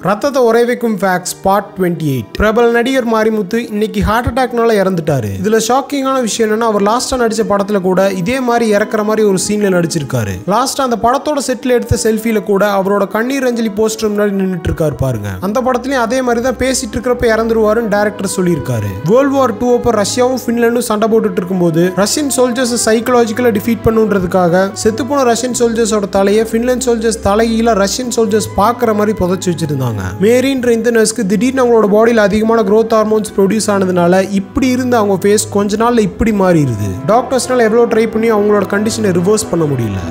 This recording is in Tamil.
ரத்தத்தை உரை வைக்கும் ஃபேக்ஸ் பார்ட் டுவெண்ட்டி எயிட் பிரபல நடிகர் மாரிமுத்து இன்னைக்கு ஹார்ட் அட்டாக்னால இறந்துட்டாரு இதுல ஷாக்கிங்கான விஷயம் என்னன்னா அவர் லாஸ்டா நடிச்ச படத்துல கூட இதே மாதிரி இறக்குற மாதிரி ஒரு சீன்ல நடிச்சிருக்காரு லாஸ்டா அந்த படத்தோட செட்ல எடுத்த செல்ஃபில கூட அவரோட கண்ணீர் அஞ்சலி போஸ்டர் முன்னாடி நின்னுட்டு இருக்காரு பாருங்க அந்த படத்துலயும் அதே மாதிரி தான் பேசிட்டு இருக்கிறப்ப இறந்துருவாருன்னு டேரக்டர் சொல்லியிருக்காரு வேர்ல்ட் வார் டூ அப்போ ரஷ்யாவும் ஃபின்லாண்டும் சண்டை போட்டுட்டு இருக்கும்போது ரஷ்யன் சோல்ஜர்ஸ் சைக்கலாஜிக்கலா டிஃபீட் பண்ணுன்றதுக்காக செத்துப்போன ரஷ்யன் சோல்ஜர்ஸோட தலையை ஃபின்லாண்ட் சோல்ஜர்ஸ் தலைகீழ ரஷ்யன் சோல்ஜர்ஸ் பார்க்குற மாதிரி புதைச்சு வச்சிருந்தாங்க மேரின்ற இந்த நர்ஸ்க்கு திடீர்னு அவங்களோட பாடியில் அதிகமான growth ஹார்மோன்ஸ் ப்ரொடியூஸ் ஆனதுனால இப்படி இருந்த அவங்க ஃபேஸ் கொஞ்ச நாள்ல இப்படி மாறிடுது டாக்டர்ஸ்னால எவ்வளோ ட்ரை பண்ணி அவங்களோட கண்டிஷனை ரிவர்ஸ் பண்ண முடியல